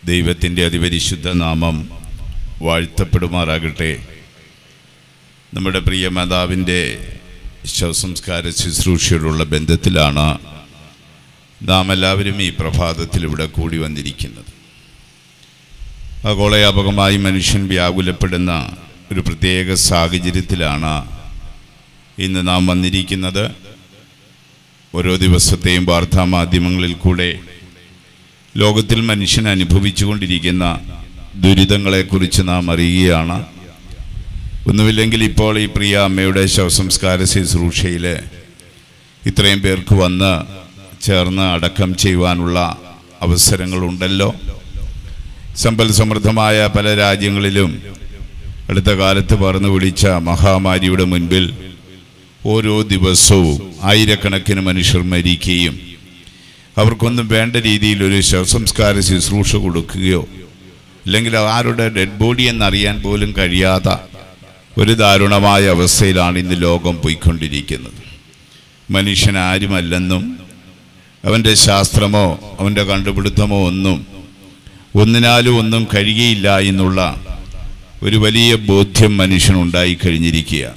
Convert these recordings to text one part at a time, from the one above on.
ദൈവത്തിൻ്റെ അതിപരിശുദ്ധ നാമം വാഴ്ത്തപ്പെടുമാറാകട്ടെ നമ്മുടെ പ്രിയ മാതാവിൻ്റെ ശവസംസ്കാര ശുശ്രൂഷയോടുള്ള ബന്ധത്തിലാണ് നാം എല്ലാവരും ഈ പ്രഭാതത്തിൽ ഇവിടെ കൂടി വന്നിരിക്കുന്നത് ആഗോളയാപകമായി മനുഷ്യൻ വ്യാകുലപ്പെടുന്ന ഒരു പ്രത്യേക സാഹചര്യത്തിലാണ് ഇന്ന് നാം വന്നിരിക്കുന്നത് ഓരോ ദിവസത്തെയും വാർത്താമാധ്യമങ്ങളിൽ കൂടെ ലോകത്തിൽ മനുഷ്യൻ അനുഭവിച്ചുകൊണ്ടിരിക്കുന്ന ദുരിതങ്ങളെക്കുറിച്ച് നാം അറിയുകയാണ് ഒന്നുമില്ലെങ്കിൽ ഇപ്പോൾ ഈ പ്രിയ അമ്മയുടെ ശവസംസ്കാര ശുശ്രൂഷയിൽ ഇത്രയും പേർക്ക് വന്ന് ചേർന്ന് അടക്കം ചെയ്യുവാനുള്ള അവസരങ്ങളുണ്ടല്ലോ സമ്പൽ സമൃദ്ധമായ പല രാജ്യങ്ങളിലും അടുത്ത കാലത്ത് പറന്നു പിടിച്ച മഹാമാരിയുടെ മുൻപിൽ ഓരോ ദിവസവും ആയിരക്കണക്കിന് മനുഷ്യർ മരിക്കുകയും അവർക്കൊന്നും വേണ്ട രീതിയിൽ ഒരു ശവസംസ്കാര ശുശ്രൂഷ കൊടുക്കുകയോ അല്ലെങ്കിൽ ആരുടെ ഡെഡ് ബോഡി എന്നറിയാൻ പോലും കഴിയാത്ത ഒരു ദാരുണമായ അവസ്ഥയിലാണ് ഇന്ന് ലോകം പോയിക്കൊണ്ടിരിക്കുന്നത് മനുഷ്യൻ ആരുമല്ലെന്നും അവൻ്റെ ശാസ്ത്രമോ അവൻ്റെ കണ്ടുപിടുത്തമോ ഒന്നും ഒന്നിനാലും ഒന്നും കഴിയുകയില്ല എന്നുള്ള ഒരു വലിയ ബോധ്യം മനുഷ്യനുണ്ടായി കഴിഞ്ഞിരിക്കുക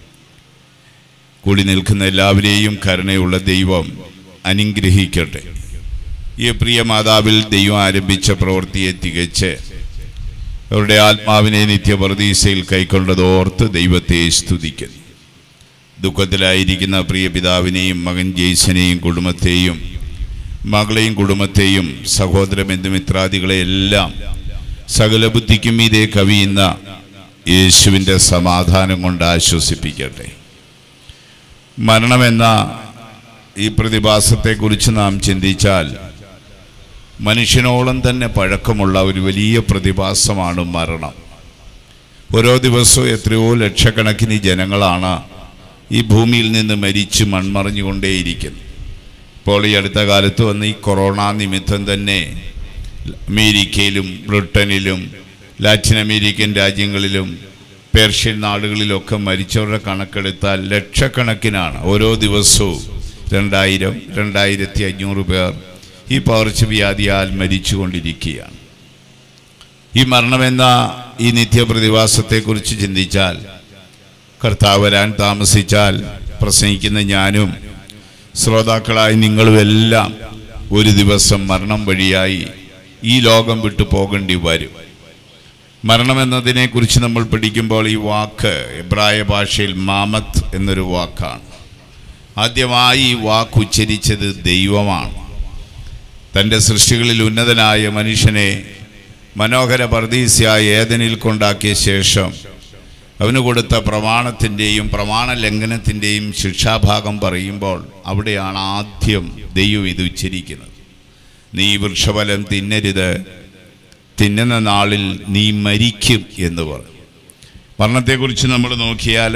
കൂടി നിൽക്കുന്ന എല്ലാവരെയും കരുണയുള്ള ദൈവം അനുഗ്രഹിക്കട്ടെ ഈ പ്രിയ മാതാവിൽ ദൈവം ആരംഭിച്ച പ്രവൃത്തിയെ തികച്ച് അവരുടെ ആത്മാവിനെ നിത്യപ്രതീക്ഷയിൽ കൈക്കൊണ്ടത് ഓർത്ത് ദൈവത്തെ സ്തുതിക്കുന്നു ദുഃഖത്തിലായിരിക്കുന്ന പ്രിയ പിതാവിനെയും മകൻ ജെയ്സനെയും കുടുംബത്തെയും മകളെയും കുടുംബത്തെയും സഹോദര ബന്ധുമിത്രാദികളെയെല്ലാം സകല ബുദ്ധിക്കും ഇതേ കവിയുന്ന യേശുവിൻ്റെ സമാധാനം കൊണ്ട് ആശ്വസിപ്പിക്കട്ടെ മരണമെന്ന ഈ പ്രതിഭാസത്തെക്കുറിച്ച് നാം ചിന്തിച്ചാൽ മനുഷ്യനോളം തന്നെ പഴക്കമുള്ള ഒരു വലിയ പ്രതിഭാസമാണ് മരണം ഓരോ ദിവസവും എത്രയോ ലക്ഷക്കണക്കിന് ജനങ്ങളാണ് ഈ ഭൂമിയിൽ നിന്ന് മരിച്ച് മൺമറഞ്ഞുകൊണ്ടേയിരിക്കുന്നത് ഇപ്പോൾ ഈ അടുത്ത കാലത്ത് വന്ന ഈ കൊറോണ നിമിത്തം തന്നെ അമേരിക്കയിലും ബ്രിട്ടനിലും ലാറ്റിൻ അമേരിക്കൻ രാജ്യങ്ങളിലും പേർഷ്യൻ നാടുകളിലൊക്കെ മരിച്ചവരുടെ കണക്കെടുത്താൽ ലക്ഷക്കണക്കിനാണ് ഓരോ ദിവസവും രണ്ടായിരം രണ്ടായിരത്തി അഞ്ഞൂറ് പേർ ഈ പകർച്ചവ്യാധിയാൽ മരിച്ചുകൊണ്ടിരിക്കുകയാണ് ഈ മരണമെന്ന ഈ നിത്യപ്രതിഭാസത്തെക്കുറിച്ച് ചിന്തിച്ചാൽ കർത്താവ് വരാൻ താമസിച്ചാൽ പ്രസംഗിക്കുന്ന ഞാനും ശ്രോതാക്കളായി നിങ്ങളുമെല്ലാം ഒരു ദിവസം മരണം വഴിയായി ഈ ലോകം വിട്ടു പോകേണ്ടി വരും മരണമെന്നതിനെക്കുറിച്ച് നമ്മൾ പഠിക്കുമ്പോൾ ഈ വാക്ക് എബ്രായ ഭാഷയിൽ മാമത്ത് എന്നൊരു വാക്കാണ് ആദ്യമായി ഈ വാക്ക് ഉച്ചരിച്ചത് ദൈവമാണ് തൻ്റെ സൃഷ്ടികളിൽ ഉന്നതനായ മനുഷ്യനെ മനോഹര പർദീസ്യായ ഏതനിൽ കൊണ്ടാക്കിയ ശേഷം അവന് കൊടുത്ത പ്രമാണത്തിൻ്റെയും പ്രമാണ ലംഘനത്തിൻ്റെയും ശിക്ഷാഭാഗം പറയുമ്പോൾ അവിടെയാണ് ആദ്യം ദൈവം ഇത് ഉച്ചരിക്കുന്നത് നീ വൃക്ഷഫലം തിന്നരുത് തിന്നുന്ന നാളിൽ നീ മരിക്കും എന്ന് പറഞ്ഞു മരണത്തെക്കുറിച്ച് നമ്മൾ നോക്കിയാൽ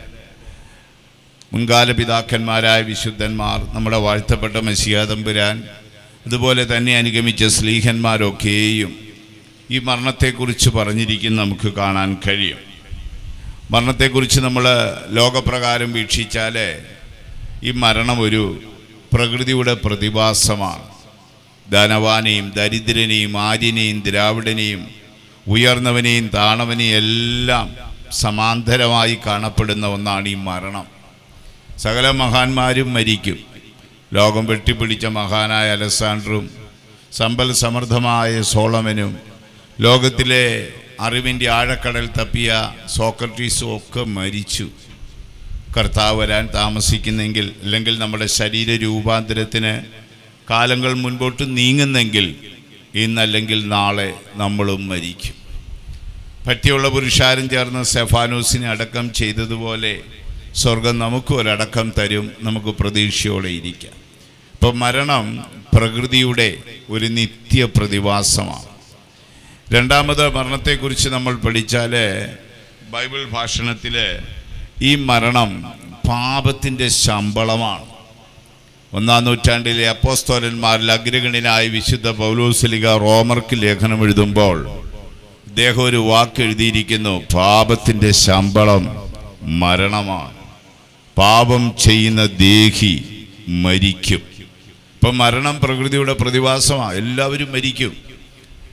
മുൻകാല പിതാക്കന്മാരായ വിശുദ്ധന്മാർ നമ്മുടെ വാഴ്ത്തപ്പെട്ട മസിയാതമ്പുരാൻ അതുപോലെ തന്നെ അനുഗമിച്ച സ്ലീഹന്മാരൊക്കെയും ഈ മരണത്തെക്കുറിച്ച് പറഞ്ഞിരിക്കുന്ന നമുക്ക് കാണാൻ കഴിയും മരണത്തെക്കുറിച്ച് നമ്മൾ ലോകപ്രകാരം വീക്ഷിച്ചാൽ ഈ മരണം ഒരു പ്രകൃതിയുടെ പ്രതിഭാസമാണ് ധനവാനെയും ദരിദ്രനെയും ആര്യനെയും ദ്രാവിഡനെയും ഉയർന്നവനെയും താണവനെയും എല്ലാം സമാന്തരമായി കാണപ്പെടുന്ന ഒന്നാണ് ഈ മരണം സകല മഹാന്മാരും മരിക്കും ലോകം വെട്ടിപ്പിടിച്ച മഹാനായ അലസാൻഡറും സമ്പൽ സമൃദ്ധമായ സോളമനും ലോകത്തിലെ അറിവിൻ്റെ ആഴക്കടൽ തപ്പിയ സോക്രട്ടീസും ഒക്കെ മരിച്ചു കർത്താവ് വരാൻ താമസിക്കുന്നെങ്കിൽ അല്ലെങ്കിൽ നമ്മുടെ ശരീര രൂപാന്തരത്തിന് കാലങ്ങൾ മുൻപോട്ട് നീങ്ങുന്നെങ്കിൽ ഇന്നല്ലെങ്കിൽ നാളെ നമ്മളും മരിക്കും പറ്റിയുള്ള പുരുഷാരം ചേർന്ന് സെഫാനോസിനെ അടക്കം ചെയ്തതുപോലെ സ്വർഗം നമുക്ക് ഒരടക്കം തരും നമുക്ക് പ്രതീക്ഷയോടെ ഇരിക്കാം ഇപ്പം മരണം പ്രകൃതിയുടെ ഒരു നിത്യ പ്രതിഭാസമാണ് രണ്ടാമത് മരണത്തെക്കുറിച്ച് നമ്മൾ പഠിച്ചാൽ ബൈബിൾ ഭാഷണത്തിൽ ഈ മരണം പാപത്തിൻ്റെ ശമ്പളമാണ് ഒന്നാം നൂറ്റാണ്ടിലെ അപ്പോസ്തോലന്മാരിൽ അഗ്രഗണ്യനായ വിശുദ്ധ പൗലോസ്ലിക റോമർക്ക് ലേഖനം എഴുതുമ്പോൾ ഇദ്ദേഹം ഒരു വാക്ക് എഴുതിയിരിക്കുന്നു പാപത്തിൻ്റെ ശമ്പളം മരണമാണ് പാപം ചെയ്യുന്ന ദേഹി മരിക്കും ഇപ്പം മരണം പ്രകൃതിയുടെ പ്രതിഭാസമാണ് എല്ലാവരും മരിക്കും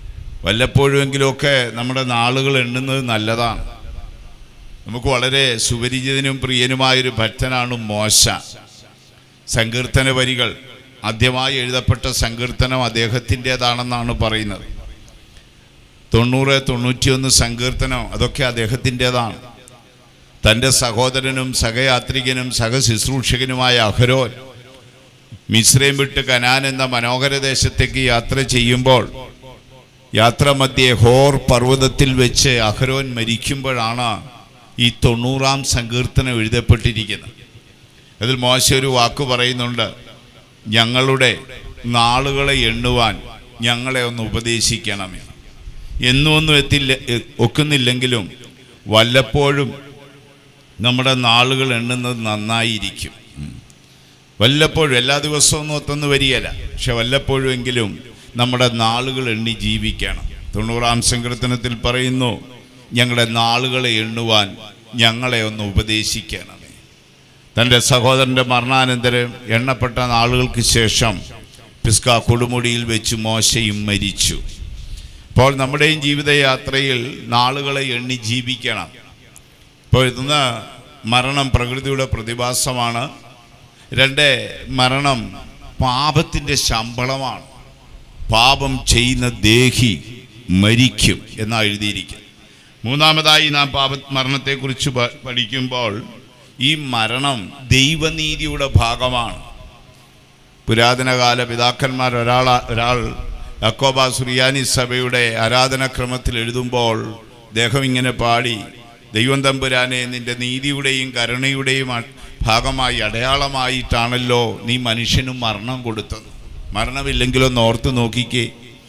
വല്ലപ്പോഴുമെങ്കിലുമൊക്കെ നമ്മുടെ നാളുകൾ എണ്ണുന്നത് നല്ലതാണ് നമുക്ക് വളരെ സുപരിചിതനും പ്രിയനുമായൊരു ഭക്തനാണ് മോശ സങ്കീർത്തന വരികൾ ആദ്യമായി എഴുതപ്പെട്ട സങ്കീർത്തനം അദ്ദേഹത്തിൻ്റെതാണെന്നാണ് പറയുന്നത് തൊണ്ണൂറ് തൊണ്ണൂറ്റിയൊന്ന് സങ്കീർത്തനം അതൊക്കെ അദ്ദേഹത്തിൻ്റെതാണ് തൻ്റെ സഹോദരനും സഹയാത്രികനും സഹശുശ്രൂഷകനുമായ അഹരോൻ മിശ്രയും വിട്ട് കനാൻ എന്ന മനോഹര ദേശത്തേക്ക് യാത്ര ചെയ്യുമ്പോൾ യാത്ര മധ്യേ ഹോർ പർവ്വതത്തിൽ വെച്ച് അഹരോൻ മരിക്കുമ്പോഴാണ് ഈ തൊണ്ണൂറാം സങ്കീർത്തനം എഴുതപ്പെട്ടിരിക്കുന്നത് അതിൽ മോശ ഒരു വാക്ക് പറയുന്നുണ്ട് ഞങ്ങളുടെ നാളുകളെ എണ്ണുവാൻ ഞങ്ങളെ ഒന്ന് ഉപദേശിക്കണമേ എന്നും ഒന്നും എത്തില്ല എ- ഒക്കുന്നില്ലെങ്കിലും വല്ലപ്പോഴും നമ്മുടെ നാളുകൾ എണ്ണുന്നത് നന്നായിരിക്കും ഉം. വല്ലപ്പോഴും എല്ലാ ദിവസവും ഒന്നും ഒത്തൊന്ന് വരികയില്ല പക്ഷെ വല്ലപ്പോഴും എങ്കിലും നമ്മുടെ നാളുകൾ എണ്ണി ജീവിക്കണം തൊണ്ണൂറാം സങ്കീർത്തനത്തിൽ പറയുന്നു ഞങ്ങളുടെ നാളുകളെ എണ്ണുവാൻ ഞങ്ങളെ ഒന്ന് ഉപദേശിക്കണമേ തൻ്റെ സഹോദരൻ്റെ മരണാനന്തരം എണ്ണപ്പെട്ട നാളുകൾക്ക് ശേഷം പിസ്ക കൊടുമുടിയിൽ വെച്ച് മോശയും മരിച്ചു അപ്പോൾ നമ്മുടെയും ജീവിതയാത്രയിൽ നാളുകളെ എണ്ണി ജീവിക്കണം ഇപ്പോൾ ഇന്ന് മരണം പ്രകൃതിയുടെ പ്രതിഭാസമാണ് രണ്ട് മരണം പാപത്തിൻ്റെ ശമ്പളമാണ് പാപം ചെയ്യുന്ന ദേഹി മരിക്കും എന്നാ എഴുതിയിരിക്കുന്നത് മൂന്നാമതായി നാം പാപ മരണത്തെക്കുറിച്ച് പ- പഠിക്കുമ്പോൾ ഈ മരണം ദൈവനീതിയുടെ ഭാഗമാണ് പുരാതനകാല പിതാക്കന്മാർ ഒരാൾ ഒരാൾ യക്കോബ സുറിയാനി സഭയുടെ ആരാധനാക്രമത്തിൽ എഴുതുമ്പോൾ അദ്ദേഹം ഇങ്ങനെ പാടി ദൈവം തമ്പുരാനെ നിന്റെ നീതിയുടെയും കരുണയുടെയും അ- ഭാഗമായി അടയാളമായിട്ടാണല്ലോ നീ മനുഷ്യന് മരണം കൊടുത്തത് മരണമില്ലെങ്കിലൊന്ന് ഓർത്ത് നോക്കിക്കേ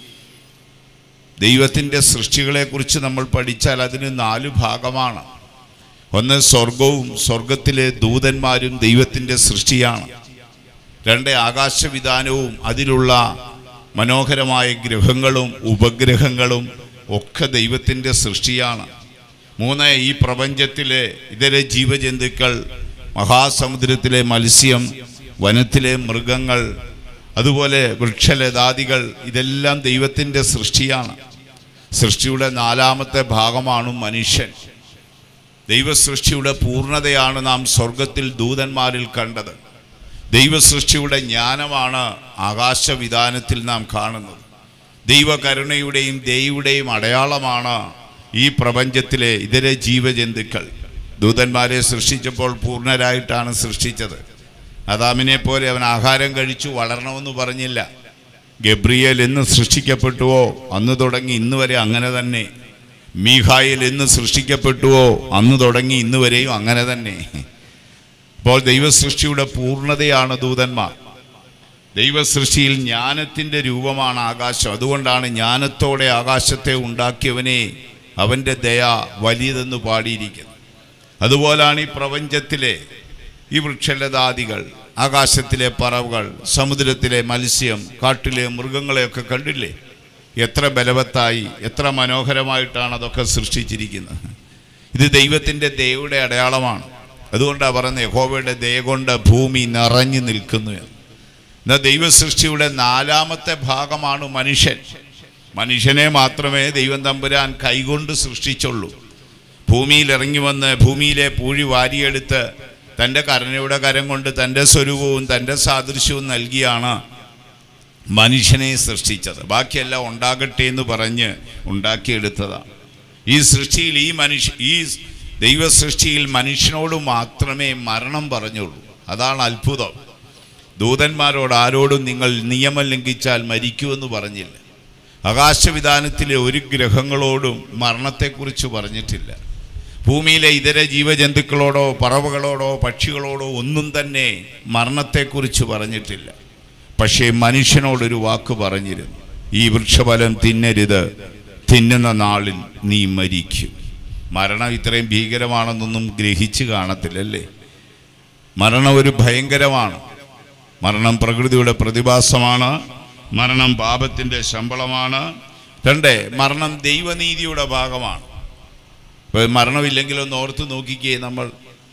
ദൈവത്തിൻ്റെ സൃഷ്ടികളെക്കുറിച്ച് നമ്മൾ പഠിച്ചാൽ അതിന് നാല് ഭാഗമാണ് ഒന്ന് സ്വർഗവും സ്വർഗത്തിലെ ദൂതന്മാരും ദൈവത്തിൻ്റെ സൃഷ്ടിയാണ് രണ്ട് ആകാശവിധാനവും അതിലുള്ള മനോഹരമായ ഗ്രഹങ്ങളും ഉപഗ്രഹങ്ങളും ഒക്കെ ദൈവത്തിൻ്റെ സൃഷ്ടിയാണ് മൂന്ന് ഈ പ്രപഞ്ചത്തിലെ ഇതര ജീവജന്തുക്കൾ മഹാസമുദ്രത്തിലെ മത്സ്യം വനത്തിലെ മൃഗങ്ങൾ അതുപോലെ വൃക്ഷലതാദികൾ ഇതെല്ലാം ദൈവത്തിൻ്റെ സൃഷ്ടിയാണ് സൃഷ്ടിയുടെ നാലാമത്തെ ഭാഗമാണ് മനുഷ്യൻ ദൈവസൃഷ്ടിയുടെ പൂർണ്ണതയാണ് നാം സ്വർഗത്തിൽ ദൂതന്മാരിൽ കണ്ടത് ദൈവസൃഷ്ടിയുടെ ജ്ഞാനമാണ് ആകാശവിധാനത്തിൽ നാം കാണുന്നത് ദൈവകരുണയുടെയും ദൈവയുടെയും അടയാളമാണ് ഈ പ്രപഞ്ചത്തിലെ ഇതര ജീവജന്തുക്കൾ ദൂതന്മാരെ സൃഷ്ടിച്ചപ്പോൾ പൂർണ്ണരായിട്ടാണ് സൃഷ്ടിച്ചത് അദാമിനെ പോലെ അവൻ ആഹാരം കഴിച്ചു വളരണമെന്ന് പറഞ്ഞില്ല ഗബ്രിയേൽ എന്ന് സൃഷ്ടിക്കപ്പെട്ടുവോ അന്ന് തുടങ്ങി ഇന്ന് വരെ അങ്ങനെ തന്നെ മീഖായിൽ എന്ന് സൃഷ്ടിക്കപ്പെട്ടുവോ അന്ന് തുടങ്ങി ഇന്ന് വരെയും അങ്ങനെ തന്നെ അപ്പോൾ ദൈവസൃഷ്ടിയുടെ പൂർണ്ണതയാണ് ദൂതന്മാർ ദൈവസൃഷ്ടിയിൽ ജ്ഞാനത്തിൻ്റെ രൂപമാണ് ആകാശം അതുകൊണ്ടാണ് ജ്ഞാനത്തോടെ ആകാശത്തെ ഉണ്ടാക്കിയവനെ അവൻ്റെ ദയ വലിയതെന്ന് പാടിയിരിക്കുന്നത് അതുപോലാണ് ഈ പ്രപഞ്ചത്തിലെ ഈ വൃക്ഷലതാദികൾ ആകാശത്തിലെ പറവുകൾ സമുദ്രത്തിലെ മത്സ്യം കാട്ടിലെ മൃഗങ്ങളെയൊക്കെ കണ്ടില്ലേ എത്ര ബലവത്തായി എത്ര മനോഹരമായിട്ടാണ് അതൊക്കെ സൃഷ്ടിച്ചിരിക്കുന്നത് ഇത് ദൈവത്തിൻ്റെ ദയയുടെ അടയാളമാണ് അതുകൊണ്ടാണ് പറയുന്നത് യഹോവയുടെ ദയ കൊണ്ട് ഭൂമി നിറഞ്ഞു നിൽക്കുന്നു എന്ന് എന്നാൽ ദൈവസൃഷ്ടിയുടെ നാലാമത്തെ ഭാഗമാണ് മനുഷ്യൻ മനുഷ്യനെ മാത്രമേ ദൈവം തമ്പുരാൻ കൈകൊണ്ട് സൃഷ്ടിച്ചുള്ളൂ ഭൂമിയിൽ ഇറങ്ങി വന്ന് ഭൂമിയിലെ പൂഴി വാരിയെടുത്ത് തൻ്റെ കരുണയുടെ കരം കൊണ്ട് തൻ്റെ സ്വരൂപവും തൻ്റെ സാദൃശ്യവും നൽകിയാണ് മനുഷ്യനെ സൃഷ്ടിച്ചത് ബാക്കിയെല്ലാം ഉണ്ടാകട്ടെ എന്ന് പറഞ്ഞ് ഉണ്ടാക്കിയെടുത്തതാണ് ഈ സൃഷ്ടിയിൽ ഈ മനുഷ്യ ഈ ദൈവസൃഷ്ടിയിൽ മനുഷ്യനോട് മാത്രമേ മരണം പറഞ്ഞുള്ളൂ അതാണ് അത്ഭുതം ദൂതന്മാരോട് ആരോടും നിങ്ങൾ നിയമം ലംഘിച്ചാൽ മരിക്കുമെന്ന് പറഞ്ഞില്ല ആകാശവിധാനത്തിലെ ഒരു ഗ്രഹങ്ങളോടും മരണത്തെക്കുറിച്ച് പറഞ്ഞിട്ടില്ല ഭൂമിയിലെ ഇതര ജീവജന്തുക്കളോടോ പറവകളോടോ പക്ഷികളോടോ ഒന്നും തന്നെ മരണത്തെക്കുറിച്ച് പറഞ്ഞിട്ടില്ല പക്ഷേ മനുഷ്യനോടൊരു വാക്ക് പറഞ്ഞിരുന്നു ഈ വൃക്ഷഫലം തിന്നരുത് തിന്നുന്ന നാളിൽ നീ മരിക്കും മരണം ഇത്രയും ഭീകരമാണെന്നൊന്നും ഗ്രഹിച്ചു കാണത്തില്ലല്ലേ മരണം ഒരു ഭയങ്കരമാണ് മരണം പ്രകൃതിയുടെ പ്രതിഭാസമാണ് മരണം പാപത്തിൻ്റെ ശമ്പളമാണ് രണ്ട് മരണം ദൈവനീതിയുടെ ഭാഗമാണ് ഇപ്പോൾ മരണമില്ലെങ്കിലൊന്ന് ഓർത്ത് നോക്കിക്കേ നമ്മൾ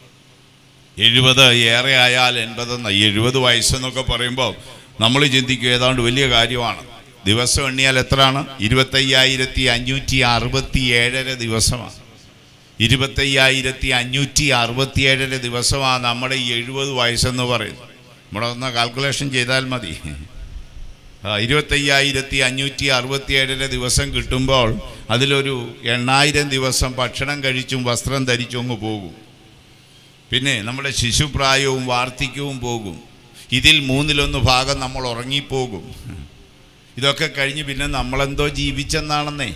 എഴുപത് ഏറെ ആയാൽ എൺപതെന്ന എഴുപത് വയസ്സെന്നൊക്കെ പറയുമ്പോൾ നമ്മൾ ചിന്തിക്കും ഏതാണ്ട് വലിയ കാര്യമാണ് ദിവസം എണ്ണിയാൽ എത്രയാണ് ഇരുപത്തയ്യായിരത്തി അഞ്ഞൂറ്റി അറുപത്തി ഏഴര ദിവസമാണ് ഇരുപത്തയ്യായിരത്തി അഞ്ഞൂറ്റി അറുപത്തി ഏഴര ദിവസമാണ് നമ്മുടെ ഈ എഴുപത് വയസ്സെന്ന് പറയുന്നത് നമ്മുടെ ഒന്ന് കാൽക്കുലേഷൻ ചെയ്താൽ മതി ആ, ഇരുപത്തയ്യായിരത്തി അഞ്ഞൂറ്റി അറുപത്തി ഏഴര ദിവസം കിട്ടുമ്പോൾ അതിലൊരു എണ്ണായിരം ദിവസം ഭക്ഷണം കഴിച്ചും വസ്ത്രം ധരിച്ചും അങ്ങ് പോകും പിന്നെ നമ്മുടെ ശിശുപ്രായവും വാർദ്ധക്യവും പോകും ഇതിൽ മൂന്നിലൊന്ന് ഭാഗം നമ്മൾ ഉറങ്ങിപ്പോകും ഇതൊക്കെ കഴിഞ്ഞ് പിന്നെ നമ്മളെന്തോ ജീവിച്ചെന്നാണെന്നേ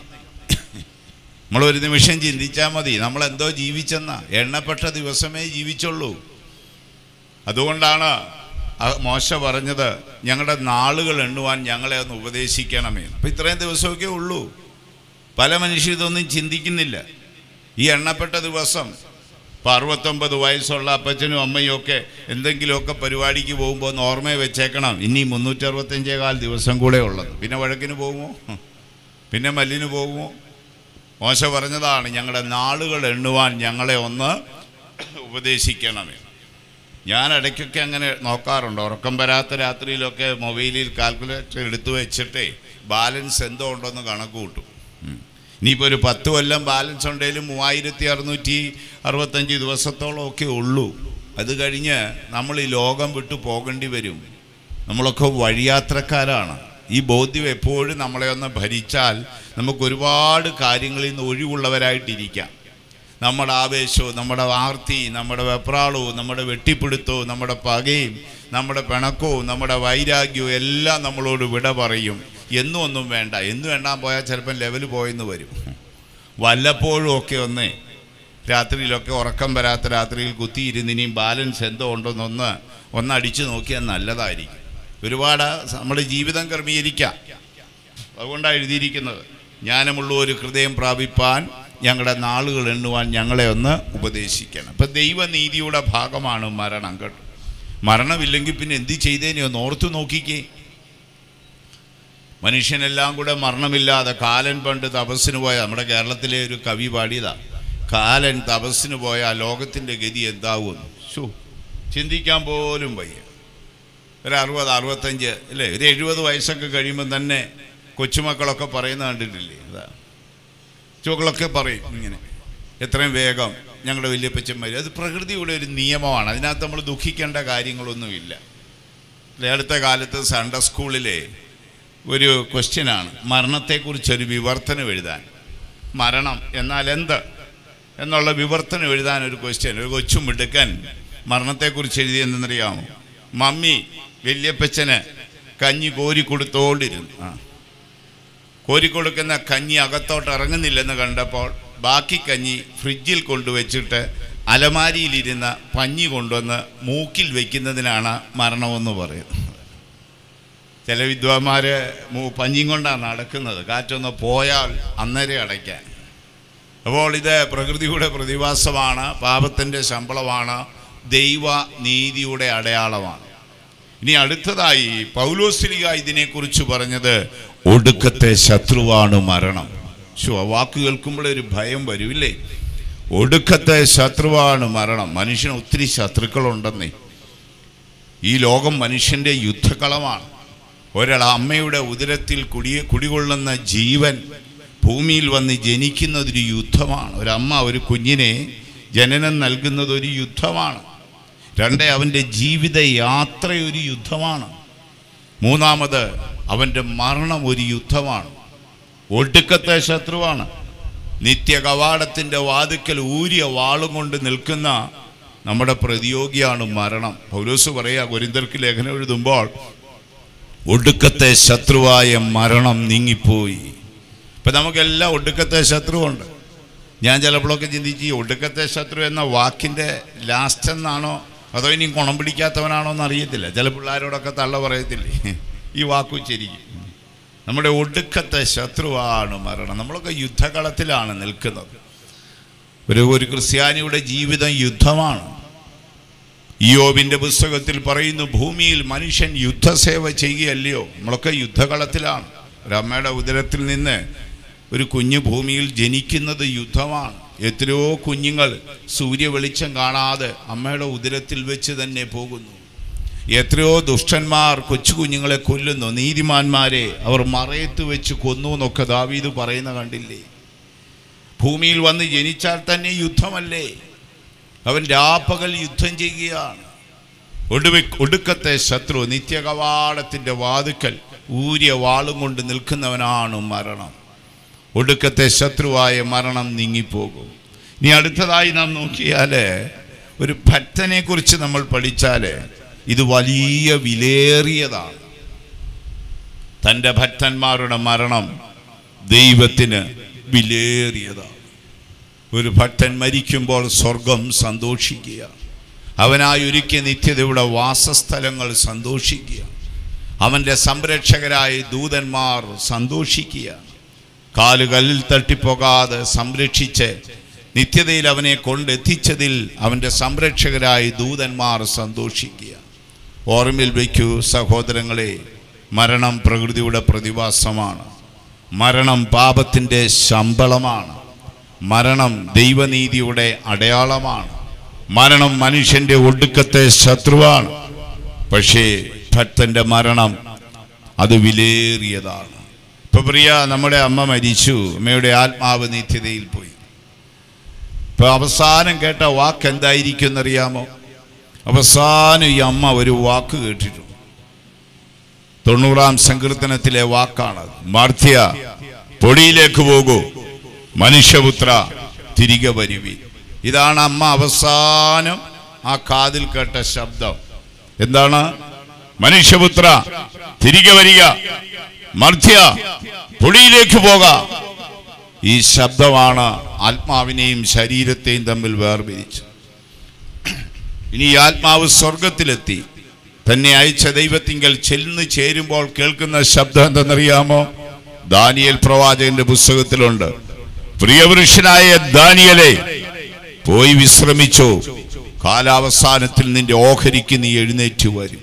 നമ്മൾ ഒരു നിമിഷം ചിന്തിച്ചാൽ മതി നമ്മളെന്തോ ജീവിച്ചെന്നാ എണ്ണപ്പെട്ട ദിവസമേ ജീവിച്ചുള്ളൂ അതുകൊണ്ടാണ് ആ മോശ പറഞ്ഞത് ഞങ്ങളുടെ നാളുകൾ എണ്ണുവാൻ ഞങ്ങളെ ഒന്ന് ഉപദേശിക്കണമേ അപ്പം ഇത്രയും ദിവസമൊക്കെ ഉള്ളൂ പല മനുഷ്യർ ഇതൊന്നും ചിന്തിക്കുന്നില്ല ഈ എണ്ണപ്പെട്ട ദിവസം ഇപ്പം അറുപത്തൊമ്പത് വയസ്സുള്ള അപ്പച്ചനും അമ്മയും ഒക്കെ എന്തെങ്കിലുമൊക്കെ പരിപാടിക്ക് പോകുമ്പോൾ ഒന്ന് ഓർമ്മയെ വെച്ചേക്കണം ഇനി മുന്നൂറ്ററുപത്തഞ്ചേകാൽ ദിവസം കൂടെ ഉള്ളത് പിന്നെ വഴക്കിന് പോകുമോ പിന്നെ മല്ലിന് പോകുമോ മോശ പറഞ്ഞതാണ് ഞങ്ങളുടെ നാളുകൾ എണ്ണുവാൻ ഞങ്ങളെ ഒന്ന് ഉപദേശിക്കണമേ ഞാൻ ഇടയ്ക്കൊക്കെ അങ്ങനെ നോക്കാറുണ്ട് ഉറക്കം വരാത്ത രാത്രിയിലൊക്കെ മൊബൈലിൽ കാൽക്കുലേറ്റർ എടുത്തു വെച്ചിട്ടേ ബാലൻസ് എന്തോ ഉണ്ടോന്ന് കണക്ക് കൂട്ടും ഉം. ഇനിയിപ്പോൾ ഒരു പത്ത് കൊല്ലം ബാലൻസ് ഉണ്ടെങ്കിലും മൂവായിരത്തി അറുന്നൂറ്റി അറുപത്തഞ്ച് ദിവസത്തോളം ഒക്കെ ഉള്ളൂ അത് കഴിഞ്ഞ് നമ്മൾ ഈ ലോകം വിട്ടു പോകേണ്ടി വരും നമ്മളൊക്കെ വഴിയാത്രക്കാരാണ് ഈ ബോധ്യം എപ്പോഴും നമ്മളെ ഒന്ന് ഭരിച്ചാൽ നമുക്ക് ഒരുപാട് കാര്യങ്ങളിൽ നിന്ന് ഒഴിവുള്ളവരായിട്ടിരിക്കാം നമ്മുടെ ആവേശവും നമ്മുടെ ആർത്തി നമ്മുടെ വെപ്രാളവും നമ്മുടെ വെട്ടിപ്പിടുത്തവും നമ്മുടെ പകയും നമ്മുടെ പിണക്കവും നമ്മുടെ വൈരാഗ്യവും എല്ലാം നമ്മളോട് വിട പറയും എന്നും ഒന്നും വേണ്ട എന്നും എണ്ണാൻ പോയാൽ ചിലപ്പം ലെവൽ പോയെന്ന് വരും വല്ലപ്പോഴും ഒക്കെ ഒന്ന് രാത്രിയിലൊക്കെ ഉറക്കം വരാത്ത രാത്രിയിൽ കുത്തിയിരുന്ന് ഇനിയും ബാലൻസ് എന്തോ ഉണ്ടോന്നൊന്ന് ഒന്ന് അടിച്ചു നോക്കിയാൽ നല്ലതായിരിക്കും ഒരുപാട് നമ്മുടെ ജീവിതം ക്രമീകരിക്കാം അതുകൊണ്ടാണ് എഴുതിയിരിക്കുന്നത് ജ്ഞാനമുള്ള ഒരു ഹൃദയം പ്രാപിപ്പാൻ ഞങ്ങളുടെ നാളുകൾ എണ്ണുവാൻ ഞങ്ങളെ ഒന്ന് ഉപദേശിക്കണം ഇപ്പം ദൈവനീതിയുടെ ഭാഗമാണ് മരണം കേട്ടോ മരണമില്ലെങ്കിൽ പിന്നെ എന്ത് ചെയ്തേനെ ഒന്ന് ഓർത്തു നോക്കിക്കേ മനുഷ്യനെല്ലാം കൂടെ മരണമില്ലാതെ കാലൻ പണ്ട് തപസ്സിന് പോയ നമ്മുടെ കേരളത്തിലെ ഒരു കവി പാടിയതാ കാലൻ തപസ്സിന് പോയ ലോകത്തിൻ്റെ ഗതി എന്താവും ഷോ ചിന്തിക്കാൻ പോലും വയ്യ ഒരു അറുപത് അറുപത്തഞ്ച് അല്ലേ ഒരു എഴുപത് വയസ്സൊക്കെ കഴിയുമ്പോൾ തന്നെ കൊച്ചുമക്കളൊക്കെ പറയുന്ന കണ്ടിട്ടില്ലേ അതാ ചുവകളൊക്കെ പറയും ഇങ്ങനെ എത്രയും വേഗം ഞങ്ങളുടെ വല്യപ്പച്ചന്മാർ അത് പ്രകൃതിയുടെ ഒരു നിയമമാണ് അതിനകത്ത് നമ്മൾ ദുഃഖിക്കേണ്ട കാര്യങ്ങളൊന്നുമില്ല അല്ലേ, അടുത്ത കാലത്ത് സൺഡേ സ്കൂളിലെ ഒരു ക്വസ്റ്റ്യനാണ് മരണത്തെക്കുറിച്ചൊരു വിവർത്തനം എഴുതാൻ മരണം എന്നാൽ എന്ത് എന്നുള്ള വിവർത്തനം എഴുതാൻ ഒരു ക്വസ്റ്റ്യൻ ഒരു കൊച്ചു മിടുക്കൻ മരണത്തെക്കുറിച്ച് എഴുതിയെന്നറിയാമോ മമ്മി വല്യപ്പച്ചന് കഞ്ഞി കോരി കൊടുത്തോണ്ടിരുന്നു ആ കോരിക്കൊടുക്കുന്ന കഞ്ഞി അകത്തോട്ട് ഇറങ്ങുന്നില്ലെന്ന് കണ്ടപ്പോൾ ബാക്കി കഞ്ഞി ഫ്രിഡ്ജിൽ കൊണ്ടുവച്ചിട്ട് അലമാരിയിലിരുന്ന പഞ്ഞി കൊണ്ടുവന്ന് മൂക്കിൽ വയ്ക്കുന്നതിനാണ് മരണമെന്ന് പറയുന്നത് ചില വിദ്വാന്മാര് മൂ- പഞ്ഞിയും കൊണ്ടാണ് നടക്കുന്നത് കാറ്റൊന്ന് പോയാൽ അന്നേരം അടയ്ക്കാൻ അപ്പോൾ ഇത് പ്രകൃതിയുടെ പ്രതിഭാസമാണ് പാപത്തിൻ്റെ ശമ്പളമാണ് ദൈവ നീതിയുടെ അടയാളമാണ് ഇനി അടുത്തതായി പൗലോസ്ലിക ഇതിനെക്കുറിച്ച് പറഞ്ഞത് ഒടുക്കത്തെ ശത്രുവാണ് മരണം ശോ ആ വാക്ക് കേൾക്കുമ്പോഴേ ഒരു ഭയം വരൂല്ലേ ഒടുക്കത്തെ ശത്രുവാണ് മരണം മനുഷ്യന് ഒത്തിരി ശത്രുക്കളുണ്ടെന്നേ ഈ ലോകം മനുഷ്യൻ്റെ യുദ്ധകളമാണ് ഒരാൾ അമ്മയുടെ ഉദരത്തിൽ കുടി കുടികൊള്ളുന്ന ജീവൻ ഭൂമിയിൽ വന്ന് ജനിക്കുന്നതൊരു യുദ്ധമാണ് ഒരമ്മ ഒരു കുഞ്ഞിനെ ജനനം നൽകുന്നത് ഒരു യുദ്ധമാണ് രണ്ട് അവൻ്റെ ജീവിത യാത്ര ഒരു യുദ്ധമാണ് മൂന്നാമത് അവൻ്റെ മരണം ഒരു യുദ്ധമാണ് ഒടുക്കത്തെ ശത്രുവാണ് നിത്യ കവാടത്തിൻ്റെ വാതുക്കൽ ഊരിയ വാളും കൊണ്ട് നിൽക്കുന്ന നമ്മുടെ പ്രതിയോഗിയാണ് മരണം പൗലോസ് പറയാ ഗുരിന്തർക്ക് ലേഖനം എഴുതുമ്പോൾ ഒടുക്കത്തെ ശത്രുവായ മരണം നീങ്ങിപ്പോയി ഇപ്പം നമുക്കെല്ലാം ഒടുക്കത്തെ ശത്രുവുണ്ട് ഞാൻ ചിലപ്പോഴൊക്കെ ചിന്തിച്ച് ഈ ഒടുക്കത്തെ ശത്രു എന്ന വാക്കിൻ്റെ ലാസ്റ്റ് എന്നാണോ അതോ ഇനി കുണം പിടിക്കാത്തവനാണോ എന്ന് അറിയത്തില്ല ചില പിള്ളേരോടൊക്കെ തള്ള പറയത്തില്ലേ ഈ വാക്കു ശരിക്കും നമ്മുടെ ഒടുക്കത്തെ ശത്രുവാണ് മരണം നമ്മളൊക്കെ യുദ്ധകളത്തിലാണ് നിൽക്കുന്നത് ഒരു ഒരു ക്രിസ്ത്യാനിയുടെ ജീവിതം യുദ്ധമാണ് യോബിന്റെ പുസ്തകത്തിൽ പറയുന്നു ഭൂമിയിൽ മനുഷ്യൻ യുദ്ധസേവ ചെയ്യുകയല്ലയോ നമ്മളൊക്കെ യുദ്ധകളത്തിലാണ് ഒരമ്മയുടെ ഉദരത്തിൽ നിന്ന് ഒരു കുഞ്ഞ് ഭൂമിയിൽ ജനിക്കുന്നത് യുദ്ധമാണ് എത്രയോ കുഞ്ഞുങ്ങൾ സൂര്യ വെളിച്ചം കാണാതെ അമ്മയുടെ ഉദരത്തിൽ വെച്ച് തന്നെ പോകുന്നു എത്രയോ ദുഷ്ടന്മാർ കൊച്ചു കുഞ്ഞുങ്ങളെ കൊല്ലുന്നു നീതിമാന്മാരെ അവർ മറയത്ത് വെച്ച് കൊന്നു എന്നൊക്കെ ദാവീദ് പറയുന്ന കണ്ടില്ലേ ഭൂമിയിൽ വന്ന് ജനിച്ചാൽ തന്നെ യുദ്ധമല്ലേ അവൻ രാപ്പകൽ യുദ്ധം ചെയ്യുകയാണ് ഒടുവി ഒടുക്കത്തെ ശത്രു നിത്യകവാടത്തിൻ്റെ വാതുക്കൽ ഊരിയ വാളും കൊണ്ട് നിൽക്കുന്നവനാണ് മരണം ഒടുക്കത്തെ ശത്രുവായ മരണം നീങ്ങിപ്പോകും ഇനി അടുത്തതായി നാം നോക്കിയാൽ ഒരു ഭക്തനെ കുറിച്ച് നമ്മൾ പഠിച്ചാൽ ഇത് വലിയ വിലേറിയതാണ് തൻ്റെ ഭക്തന്മാരുടെ മരണം ദൈവത്തിന് വിലേറിയതാണ് ഒരു ഭക്തൻ മരിക്കുമ്പോൾ സ്വർഗം സന്തോഷിക്കുക അവനായി ഒരുക്കിയ നിത്യതയുടെ വാസസ്ഥലങ്ങൾ സന്തോഷിക്കുക അവൻ്റെ സംരക്ഷകരായ ദൂതന്മാർ സന്തോഷിക്കുക കാലുകളിൽ തട്ടിപ്പോകാതെ സംരക്ഷിച്ച് നിത്യതയിൽ അവനെ കൊണ്ടെത്തിച്ചതിൽ അവൻ്റെ സംരക്ഷകരായ ദൂതന്മാർ സന്തോഷിക്കുക ഓർമ്മയിൽ വയ്ക്കൂ സഹോദരങ്ങളെ മരണം പ്രകൃതിയുടെ പ്രതിഭാസമാണ് മരണം പാപത്തിൻ്റെ ശമ്പളമാണ് മരണം ദൈവനീതിയുടെ അടയാളമാണ് മരണം മനുഷ്യന്റെ ഒടുക്കത്തെ ശത്രുവാണ് പക്ഷേ ഭക്തന്റെ മരണം അത് വിലേറിയതാണ് ഇപ്പൊ പ്രിയ നമ്മുടെ അമ്മ മരിച്ചു അമ്മയുടെ ആത്മാവ് നിത്യതയിൽ പോയി ഇപ്പൊ അവസാനം കേട്ട വാക്ക് എന്തായിരിക്കും എന്നറിയാമോ അവസാനം ഈ അമ്മ ഒരു വാക്ക് കേട്ടിട്ടുണ്ട് തൊണ്ണൂറാം സങ്കീർത്തനത്തിലെ വാക്കാണ് മാർത്തിയ പൊടിയിലേക്ക് പോകൂ മനുഷ്യപുത്ര തിരികെ വരുവി ഇതാണ് അമ്മ അവസാനം ആ കാതിൽ കേട്ട ശബ്ദം എന്താണ് മനുഷ്യപുത്ര തിരികെ വരിക മർദ്ധ്യ പൊടിയിലേക്ക് പോക ഈ ശബ്ദമാണ് ആത്മാവിനെയും ശരീരത്തെയും തമ്മിൽ വേർപിരിച്ചു ഇനി ഈ ആത്മാവ് സ്വർഗത്തിലെത്തി തന്നെ അയച്ച ദൈവത്തിങ്കൽ ചെല്ലുന്നു ചേരുമ്പോൾ കേൾക്കുന്ന ശബ്ദം എന്തെന്നറിയാമോ ദാനിയൽ പ്രവാചകന്റെ പുസ്തകത്തിലുണ്ട് പ്രിയപുരുഷനായ ദാനിയലെ പോയി വിശ്രമിച്ചോ കാലാവസാനത്തിൽ നിന്റെ ഓഹരിക്ക് നീ എഴുന്നേറ്റ് വരും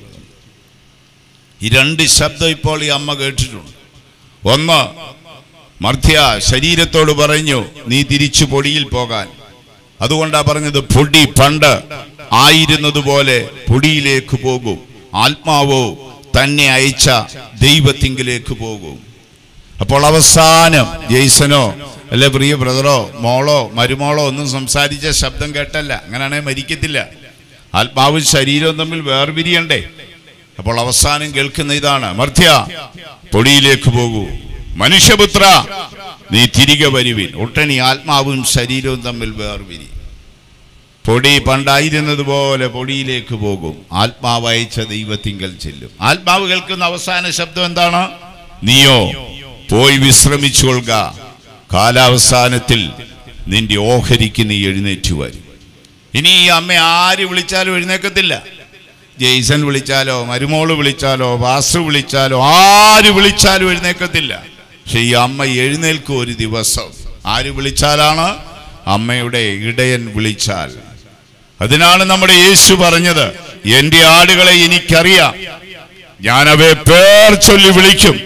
ഈ രണ്ട് ശബ്ദം ഇപ്പോൾ ഈ അമ്മ കേട്ടിട്ടുണ്ട് ഒന്ന് മർദ്ധ്യ ശരീരത്തോട് പറഞ്ഞു നീ തിരിച്ചു പൊടിയിൽ പോകാൻ അതുകൊണ്ടാ പറഞ്ഞത് പൊടി പണ്ട് ആയിരുന്നതുപോലെ പൊടിയിലേക്ക് പോകും ആത്മാവോ തന്നെ അയച്ച ദൈവത്തിങ്കിലേക്ക് പോകും അപ്പോൾ അവസാനം ജെയ്സനോ അല്ലെ പ്രിയ ബ്രദറോ മോളോ മരുമോളോ ഒന്നും സംസാരിച്ച ശബ്ദം കേട്ടല്ല അങ്ങനെയാണെങ്കിൽ മരിക്കത്തില്ല ആത്മാവും ശരീരവും തമ്മിൽ വേർപിരിയണ്ടേ അപ്പോൾ അവസാനം കേൾക്കുന്ന ഇതാണ് മർദ്ധ്യ പൊടിയിലേക്ക് പോകൂ മനുഷ്യപുത്ര നീ തിരികെ വരുവിൻ ഒട്ടനി ആത്മാവും ശരീരവും തമ്മിൽ വേർപിരി പൊടി പണ്ടായിരുന്നത് പോലെ പൊടിയിലേക്ക് പോകും ആത്മാവ് അയച്ച ദൈവത്തിങ്കൽ ചെല്ലും ആത്മാവ് കേൾക്കുന്ന അവസാന ശബ്ദം എന്താണ് നീയോ പോയി വിശ്രമിച്ചുകൊള്ളുക കാലാവസാനത്തിൽ നിന്റെ ഓഹരിക്ക് നീ എഴുന്നേറ്റ് വരും ഇനി ഈ അമ്മ ആര് വിളിച്ചാലും എഴുന്നേക്കത്തില്ല ജെയ്സൺ വിളിച്ചാലോ മരുമോള് വിളിച്ചാലോ വാസു വിളിച്ചാലോ ആര് വിളിച്ചാലും എഴുന്നേക്കത്തില്ല പക്ഷെ ഈ അമ്മ എഴുന്നേൽക്കും ഒരു ദിവസം ആര് വിളിച്ചാലാണ് അമ്മയുടെ ഇടയൻ വിളിച്ചാൽ അതിനാണ് നമ്മുടെ യേശു പറഞ്ഞത് എന്റെ ആടുകളെ എനിക്കറിയാം ഞാൻ അവയെ പേർ ചൊല്ലി വിളിക്കും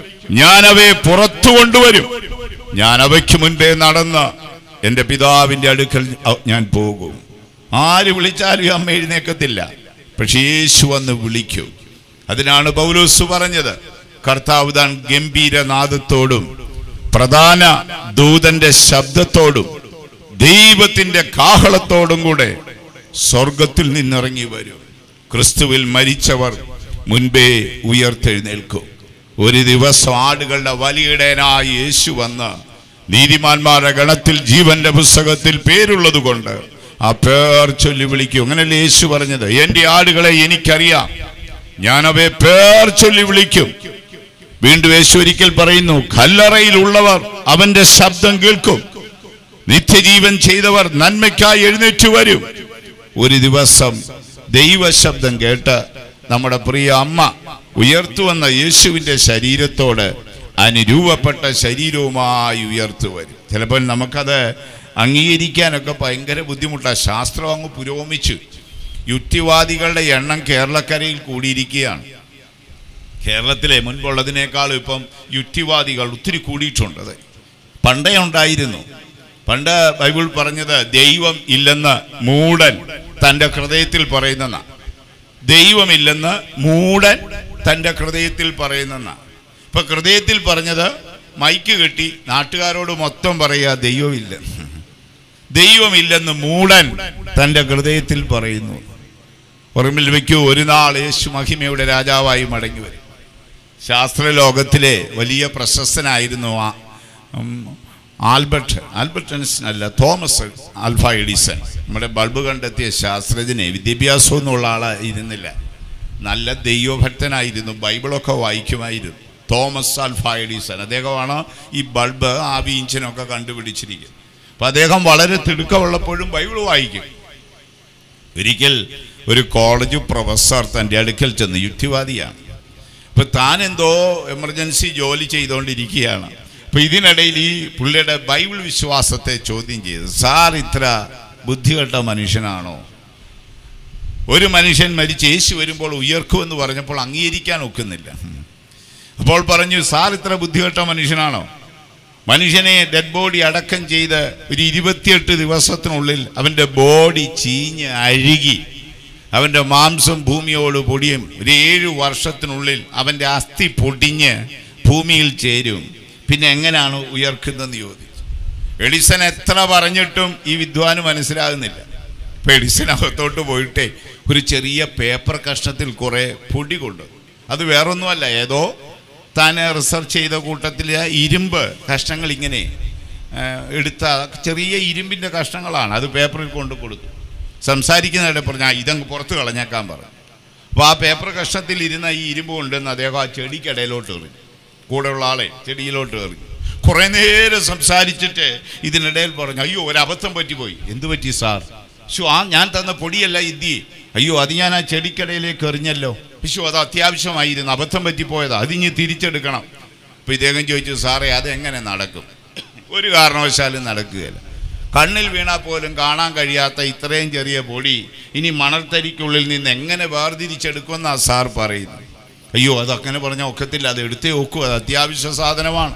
ഞാൻ അവയെ പുറത്തു കൊണ്ടുവരും ഞാൻ അവയ്ക്ക് മുൻപേ നടന്ന് എന്റെ പിതാവിന്റെ അടുക്കൽ അ- ഞാൻ പോകും ആര് വിളിച്ചാലും ഈ അമ്മ എഴുന്നേക്കത്തില്ല പക്ഷെ യേശു വന്ന് വിളിക്കും അതിനാണ് പൗലോസ് പറഞ്ഞത് കർത്താവ് താൻ ഗംഭീരനാദത്തോടും പ്രധാന ദൂതന്റെ ശബ്ദത്തോടും ദൈവത്തിന്റെ കാഹളത്തോടും കൂടെ സ്വർഗത്തിൽ നിന്നിറങ്ങി വരും ക്രിസ്തുവിൽ മരിച്ചവർ മുൻപേ ഉയർത്തെഴുന്നേൽക്കും ഒരു ദിവസം ആടുകളുടെ വലിയിടയനായി യേശു വന്ന് നീതിമാന്മാരുടെ ഗണത്തിൽ ജീവന്റെ പുസ്തകത്തിൽ പേരുള്ളത് കൊണ്ട് ആ പേർ ചൊല്ലി വിളിക്കും അങ്ങനല്ലേ യേശു പറഞ്ഞത് എന്റെ ആടുകളെ എനിക്കറിയാം ഞാൻ അവയെ പേർ ചൊല്ലി വിളിക്കും വീണ്ടും യേശു ഒരിക്കൽ പറയുന്നു കല്ലറയിലുള്ളവർ അവന്റെ ശബ്ദം കേൾക്കും നിത്യജീവൻ ചെയ്തവർ നന്മയ്ക്കായി എഴുന്നേറ്റ് വരും ഒരു ദിവസം ദൈവശബ്ദം കേട്ട് നമ്മുടെ പ്രിയ അമ്മ ഉയർത്തുവന്ന യേശുവിന്റെ ശരീരത്തോട് അനുരൂപപ്പെട്ട ശരീരവുമായി ഉയർത്തു വരും ചിലപ്പോൾ നമുക്കത് അംഗീകരിക്കാനൊക്കെ ഭയങ്കര ബുദ്ധിമുട്ടാണ് ശാസ്ത്രം അങ്ങ് പുരോഗമിച്ചു യുക്തിവാദികളുടെ എണ്ണം കേരളക്കരയിൽ കൂടിയിരിക്കുകയാണ് കേരളത്തിലെ മുൻപുള്ളതിനേക്കാൾ ഇപ്പം യുക്തിവാദികൾ ഒത്തിരി കൂടിയിട്ടുണ്ട് അത് പണ്ടേ ഉണ്ടായിരുന്നു പണ്ട് ബൈബിൾ പറഞ്ഞത് ദൈവം ഇല്ലെന്ന് മൂടൻ തൻ്റെ ഹൃദയത്തിൽ പറയുന്ന ദൈവമില്ലെന്ന് മൂടൻ തൻ്റെ ഹൃദയത്തിൽ പറയുന്നെന്നാണ് ഇപ്പൊ ഹൃദയത്തിൽ പറഞ്ഞത് മൈക്ക് കെട്ടി നാട്ടുകാരോട് മൊത്തം പറയുക ദൈവമില്ല ദൈവമില്ലെന്ന് മൂടൻ തൻ്റെ ഹൃദയത്തിൽ പറയുന്നു ഓർമ്മയിൽ വയ്ക്കൂ ഒരു നാൾ യേശു മഹിമയുടെ രാജാവായി മടങ്ങി വരും ശാസ്ത്രലോകത്തിലെ വലിയ പ്രശസ്തനായിരുന്നു ആ ഉം, ആൽബർട്ട് ആൽബർട്ട് ഐൻസ്റ്റീൻ അല്ല തോമസ് ആൽഫ എഡിസൺ നമ്മുടെ ബൾബ് കണ്ടെത്തിയ ശാസ്ത്രജ്ഞനെ വിദ്യാഭ്യാസമൊന്നുള്ള ആളെ ഇരുന്നില്ല നല്ല ദൈവഭക്തനായിരുന്നു ബൈബിളൊക്കെ വായിക്കുമായിരുന്നു തോമസ് ആൽഫ എഡിസൺ അദ്ദേഹമാണ് ഈ ബൾബ് ആവി ഇഞ്ചിനൊക്കെ കണ്ടുപിടിച്ചിരിക്കുന്നത് അപ്പം അദ്ദേഹം വളരെ തിടുക്കമുള്ളപ്പോഴും ബൈബിൾ വായിക്കും ഒരിക്കൽ ഒരു കോളേജ് പ്രൊഫസർ തൻ്റെ അടുക്കൽ ചെന്ന് യുക്തിവാദിയാണ് അപ്പൊ താൻ എന്തോ എമർജൻസി ജോലി ചെയ്തുകൊണ്ടിരിക്കുകയാണ് അപ്പൊ ഇതിനിടയിൽ ഈ പുള്ളിയുടെ ബൈബിൾ വിശ്വാസത്തെ ചോദ്യം ചെയ്തു സാർ ഇത്ര ബുദ്ധികെട്ട മനുഷ്യനാണോ ഒരു മനുഷ്യൻ മരിച്ച് യേശു വരുമ്പോൾ ഉയർക്കുമെന്ന് പറഞ്ഞപ്പോൾ അംഗീകരിക്കാൻ ഒക്കുന്നില്ല അപ്പോൾ പറഞ്ഞു സാർ ഇത്ര ബുദ്ധികെട്ട മനുഷ്യനാണോ മനുഷ്യനെ ഡെഡ് ബോഡി അടക്കം ചെയ്ത് ഒരു ഇരുപത്തിയെട്ട് ദിവസത്തിനുള്ളിൽ അവൻ്റെ ബോഡി ചീഞ്ഞ് അഴുകി അവൻ്റെ മാംസം ഭൂമിയോട് പൊടിയും ഒരു ഏഴ് വർഷത്തിനുള്ളിൽ അവൻ്റെ അസ്ഥി പൊടിഞ്ഞ് ഭൂമിയിൽ ചേരും പിന്നെ എങ്ങനെയാണ് ഉയർക്കുന്നതെന്ന് ചോദിച്ചു എഡിസൺ എത്ര പറഞ്ഞിട്ടും ഈ വിദ്വാന് മനസ്സിലാകുന്നില്ല ഇപ്പൊ എഡിസൺ അകത്തോട്ട് പോയിട്ടേ ഒരു ചെറിയ പേപ്പർ കഷ്ണത്തിൽ കുറെ പൊടി കൊണ്ടു അത് വേറൊന്നുമല്ല ഏതോ താൻ റിസർച്ച് ചെയ്ത കൂട്ടത്തിൽ ഇരുമ്പ് കഷ്ണങ്ങൾ ഇങ്ങനെ ആ, എടുത്ത ചെറിയ ഇരുമ്പിൻ്റെ കഷ്ണങ്ങളാണ് അത് പേപ്പറിൽ കൊണ്ട് കൊടുത്തു സംസാരിക്കുന്നതിടെ പറഞ്ഞ "ആ, ഇതങ്ങ് പുറത്ത് കളഞ്ഞേക്കാൻ പറഞ്ഞു അപ്പോൾ ആ പേപ്പർ കഷ്ണത്തിൽ ഇരുന്ന ഈ ഇരുമ്പ് കൊണ്ടുവന്ന് അദ്ദേഹം ആ ചെടിക്കിടയിലോട്ട് എറിഞ്ഞു കൂടെയുള്ള ആളെ ചെടിയിലോട്ട് എറിഞ്ഞു കുറേ നേരം സംസാരിച്ചിട്ട് ഇതിനിടയിൽ പറഞ്ഞു അയ്യോ ഒരു അബദ്ധം പറ്റിപ്പോയി എന്തു പറ്റി സാർ ശോ ആ ഞാൻ തന്ന പൊടിയല്ല ഇദ്ദി അയ്യോ അത് ഞാൻ ആ ചെടിക്കടയിലേക്ക് എറിഞ്ഞല്ലോ വിശു അത് അത്യാവശ്യമായിരുന്നു അബദ്ധം പറ്റിപ്പോയതാ അതിഞ്ഞ് തിരിച്ചെടുക്കണം അപ്പോൾ ഇദ്ദേഹം ചോദിച്ചു സാറേ അതെങ്ങനെ നടക്കും ഒരു കാരണവശാലും നടക്കുകയില്ല കണ്ണിൽ വീണാൽ പോലും കാണാൻ കഴിയാത്ത ഇത്രയും ചെറിയ പൊടി ഇനി മണൽത്തരിക്കുള്ളിൽ നിന്ന് എങ്ങനെ വേർതിരിച്ചെടുക്കുമെന്നാ സാർ പറയുന്നത് അയ്യോ അതങ്ങനെ പറഞ്ഞാൽ ഒക്കത്തില്ല അത് എടുത്തേ ഒക്കൂ അത് അത്യാവശ്യ സാധനമാണ്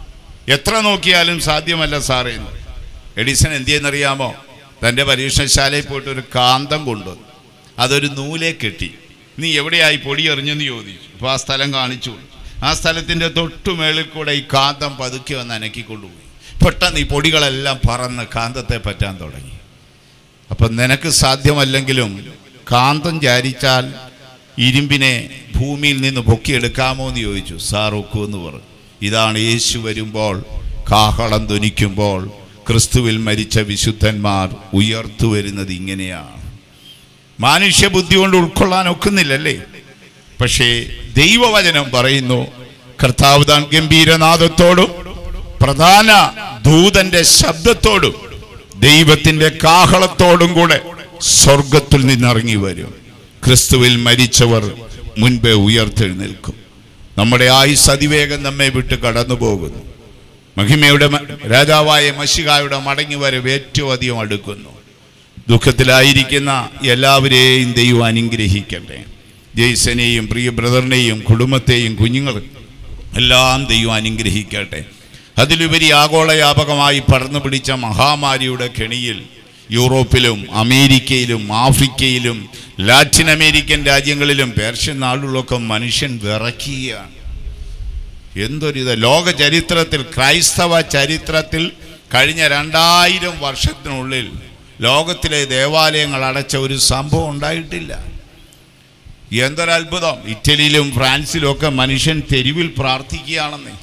എത്ര നോക്കിയാലും സാധ്യമല്ല സാറേ എന്ന് എഡിസൺ എന്ത് ചെയ്യുന്നറിയാമോ തൻ്റെ പരീക്ഷണശാലയിൽ പോയിട്ട് ഒരു കാന്തം കൊണ്ടുവന്നു അതൊരു നൂലെ കെട്ടി നീ എവിടെയായി പൊടി എറിഞ്ഞെന്ന് ചോദിച്ചു അപ്പോൾ ആ സ്ഥലം കാണിച്ചു കൊടുത്തു. ആ സ്ഥലത്തിൻ്റെ തൊട്ടുമേളിൽ കൂടെ ഈ കാന്തം പതുക്കെ വന്ന് അനക്കിക്കൊണ്ടുപോയി പെട്ടെന്ന് ഈ പൊടികളെല്ലാം പറന്ന് കാന്തത്തെ പറ്റാൻ തുടങ്ങി അപ്പം നിനക്ക് സാധ്യമല്ലെങ്കിലും കാന്തം ചാരിച്ചാൽ ഇരുമ്പിനെ ഭൂമിയിൽ നിന്ന് പൊക്കിയെടുക്കാമോ എന്ന് ചോദിച്ചു സാർ ഒക്കുമെന്ന് പറഞ്ഞു ഇതാണ് യേശു വരുമ്പോൾ കാഹളം ധ്വനിക്കുമ്പോൾ ക്രിസ്തുവിൽ മരിച്ച വിശുദ്ധന്മാർ ഉയർത്തു വരുന്നത് ഇങ്ങനെയാണ് മാനുഷ്യ ബുദ്ധി കൊണ്ട് ഉൾക്കൊള്ളാൻ ഒക്കുന്നില്ലല്ലേ പക്ഷേ ദൈവവചനം പറയുന്നു കർത്താവ് താൻ ഗംഭീരനാദത്തോടും പ്രധാന ദൂതന്റെ ശബ്ദത്തോടും ദൈവത്തിന്റെ കാഹളത്തോടും കൂടെ സ്വർഗത്തിൽ നിന്നിറങ്ങി വരും ക്രിസ്തുവിൽ മരിച്ചവർ മുൻപേ ഉയർത്തെഴുന്നേൽക്കും നമ്മുടെ ആയുസ് അതിവേഗം നമ്മെ വിട്ട് കടന്നു പോകുന്നു മഹിമയുടെ മ- രാജാവായ മഷികായുടെ മടങ്ങി വരവ് ഏറ്റവും അധികം അടുക്കുന്നു ദുഃഖത്തിലായിരിക്കുന്ന എല്ലാവരെയും ദൈവം അനുഗ്രഹിക്കട്ടെ ജെയ്സനെയും പ്രിയ ബ്രദറിനെയും കുടുംബത്തെയും കുഞ്ഞുങ്ങളും എല്ലാം ദൈവം അനുഗ്രഹിക്കട്ടെ അതിലുപരി ആഗോളവ്യാപകമായി പടർന്നു പിടിച്ച മഹാമാരിയുടെ കെണിയിൽ യൂറോപ്പിലും അമേരിക്കയിലും ആഫ്രിക്കയിലും ലാറ്റിൻ അമേരിക്കൻ രാജ്യങ്ങളിലും പേർഷ്യൻ നാടുകളിലൊക്കെ മനുഷ്യൻ വിറയ്ക്കുകയാണ് എന്തൊരിത് ലോക ചരിത്രത്തിൽ ക്രൈസ്തവ ചരിത്രത്തിൽ കഴിഞ്ഞ രണ്ടായിരം വർഷത്തിനുള്ളിൽ ലോകത്തിലെ ദേവാലയങ്ങൾ അടച്ച ഒരു സംഭവം ഉണ്ടായിട്ടില്ല എന്തൊരത്ഭുതം ഇറ്റലിയിലും ഫ്രാൻസിലും ഒക്കെ മനുഷ്യൻ തെരുവിൽ പ്രാർത്ഥിക്കുകയാണെന്ന്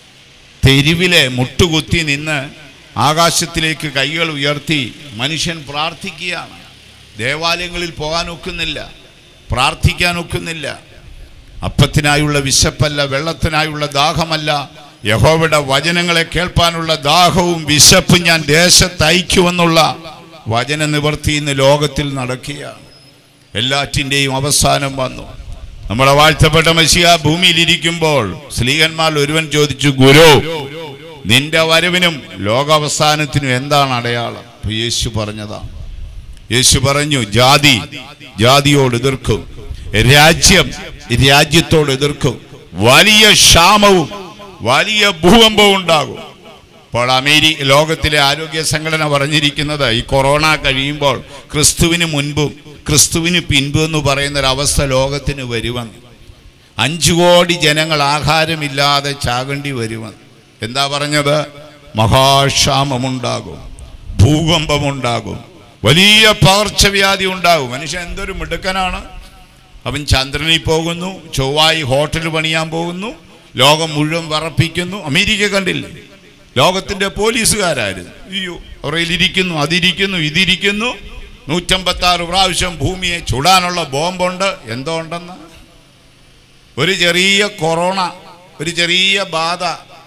തെരുവിലെ മുട്ടുകുത്തി നിന്ന് ആകാശത്തിലേക്ക് കൈകൾ ഉയർത്തി മനുഷ്യൻ പ്രാർത്ഥിക്കുകയാണ് ദേവാലയങ്ങളിൽ പോകാൻ ഒക്കുന്നില്ല പ്രാർത്ഥിക്കാൻ ഒക്കുന്നില്ല അപ്പത്തിനായുള്ള വിശപ്പല്ല വെള്ളത്തിനായുള്ള ദാഹമല്ല യഹോവയുടെ വചനങ്ങളെ കേൾപ്പാനുള്ള ദാഹവും വിശപ്പും ഞാൻ ദേശത്തയക്കുമെന്നുള്ള വചന നിവർത്തി ഇന്ന് ലോകത്തിൽ നടക്കുകയാണ് എല്ലാറ്റിൻ്റെയും അവസാനം വന്നു നമ്മുടെ വാഴ്ത്തപ്പെട്ട മഷിയ ഭൂമിയിലിരിക്കുമ്പോൾ സ്ത്രീകന്മാർ ഒരുവൻ ചോദിച്ചു ഗുരു നിന്റെ വരവിനും ലോകാവസാനത്തിനും എന്താണ് അടയാളം അപ്പൊ യേശു പറഞ്ഞതാണ് യേശു പറഞ്ഞു ജാതി ജാതിയോട് എതിർക്കും രാജ്യം രാജ്യത്തോട് എതിർക്കും വലിയ ക്ഷാമവും വലിയ ഭൂകമ്പവും ഉണ്ടാകും ഇപ്പോൾ അമേരി ലോകത്തിലെ ആരോഗ്യ സംഘടന പറഞ്ഞിരിക്കുന്നത് ഈ കൊറോണ കഴിയുമ്പോൾ ക്രിസ്തുവിന് മുൻപും ക്രിസ്തുവിന് പിൻപ് എന്ന് പറയുന്ന ഒരവസ്ഥ ലോകത്തിന് വരുമെന്ന് അഞ്ചു കോടി ജനങ്ങൾ ആഹാരമില്ലാതെ ചാകേണ്ടി വരുമെന്ന് എന്താ പറഞ്ഞത് മഹാക്ഷാമമുണ്ടാകും ഭൂകമ്പമുണ്ടാകും വലിയ പകർച്ചവ്യാധി ഉണ്ടാകും മനുഷ്യൻ എന്തൊരു മിടുക്കനാണ് അവൻ ചന്ദ്രനിൽ പോകുന്നു ചൊവ്വായി ഹോട്ടൽ പണിയാൻ പോകുന്നു ലോകം മുഴുവൻ വറപ്പിക്കുന്നു അമേരിക്ക കണ്ടില്ലേ ലോകത്തിന്റെ പോലീസുകാരായിരുന്നു അയ്യോ അവരയിലിരിക്കുന്നു അതിരിക്കുന്നു ഇതിരിക്കുന്നു നൂറ്റമ്പത്തി ആറ് പ്രാവശ്യം ഭൂമിയെ ചുടാനുള്ള ബോംബുണ്ട് എന്തോ ഉണ്ടെന്ന് ഒരു ചെറിയ കൊറോണ ഒരു ചെറിയ ബാധ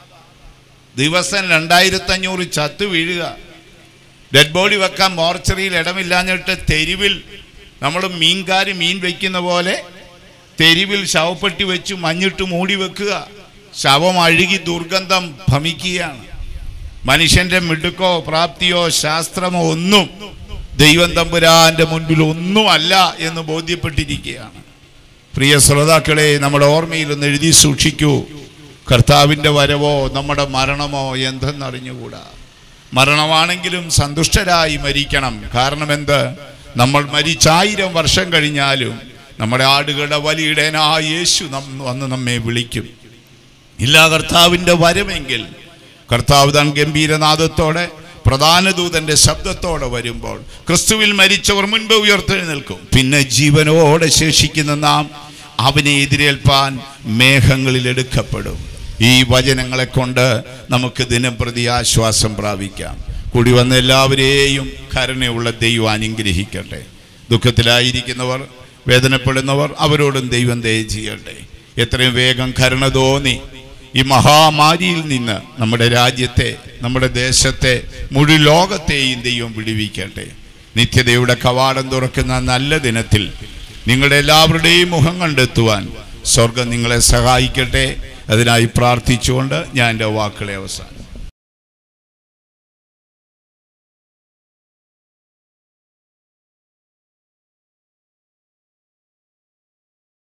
ദിവസം രണ്ടായിരത്തഞ്ഞൂറ് ചത്തു വീഴുക ഡെഡ് ബോഡി വെക്കാൻ മോർച്ചറിയിൽ ഇടമില്ലാഞ്ഞിട്ട് തെരുവിൽ നമ്മൾ മീൻകാർ മീൻ വയ്ക്കുന്ന പോലെ തെരുവിൽ ശവപ്പെട്ടി വെച്ച് മഞ്ഞിട്ട് മൂടി വെക്കുക ശവം അഴുകി ദുർഗന്ധം ഭമിക്കുകയാണ് മനുഷ്യന്റെ മിടുക്കോ പ്രാപ്തിയോ ശാസ്ത്രമോ ഒന്നും ദൈവം തമ്പുരാന്റെ മുൻപിൽ ഒന്നുമല്ല എന്ന് ബോധ്യപ്പെട്ടിരിക്കുകയാണ് പ്രിയ ശ്രോതാക്കളെ നമ്മുടെ ഓർമ്മയിൽ ഒന്ന് എഴുതി സൂക്ഷിക്കൂ കർത്താവിൻ്റെ വരവോ നമ്മുടെ മരണമോ എന്തെന്നറിഞ്ഞുകൂടാ മരണമാണെങ്കിലും സന്തുഷ്ടരായി മരിക്കണം കാരണം എന്ത് നമ്മൾ മരിച്ചായിരം വർഷം കഴിഞ്ഞാലും നമ്മുടെ ആടുകളുടെ വലിയിടനായ യേശു നം വന്ന് നമ്മെ വിളിക്കും ഇല്ല കർത്താവിൻ്റെ വരമെങ്കിൽ കർത്താവ് താൻ ഗംഭീരനാദത്തോടെ പ്രധാന ദൂതന്റെ ശബ്ദത്തോടെ വരുമ്പോൾ ക്രിസ്തുവിൽ മരിച്ചവർ മുൻപ് ഉയർത്തെഴുന്നേൽക്കും പിന്നെ ജീവനോടെ ശേഷിക്കുന്ന നാം അവനെ എതിരേൽപ്പാൻ മേഘങ്ങളിൽ എടുക്കപ്പെടും ഈ വചനങ്ങളെ കൊണ്ട് നമുക്ക് ദിനംപ്രതി ആശ്വാസം പ്രാപിക്കാം കൂടി വന്ന എല്ലാവരെയും കരുണയുള്ള ദൈവം അനുഗ്രഹിക്കട്ടെ ദുഃഖത്തിലായിരിക്കുന്നവർ വേദനപ്പെടുന്നവർ അവരോടും ദൈവം ദയ ചെയ്യട്ടെ എത്രയും വേഗം കരുണ തോന്നി ഈ മഹാമാരിയിൽ നിന്ന് നമ്മുടെ രാജ്യത്തെ നമ്മുടെ ദേശത്തെ മുഴു ലോകത്തെയും ദൈവം വിടുവിക്കട്ടെ നിത്യതയുടെ കവാടം തുറക്കുന്ന നല്ല ദിനത്തിൽ നിങ്ങളുടെ എല്ലാവരുടെയും മുഖം കണ്ടെത്തുവാൻ സ്വർഗം നിങ്ങളെ സഹായിക്കട്ടെ അതിനായി പ്രാർത്ഥിച്ചുകൊണ്ട് ഞാൻ എൻ്റെ വാക്കുകളെ അവസാനം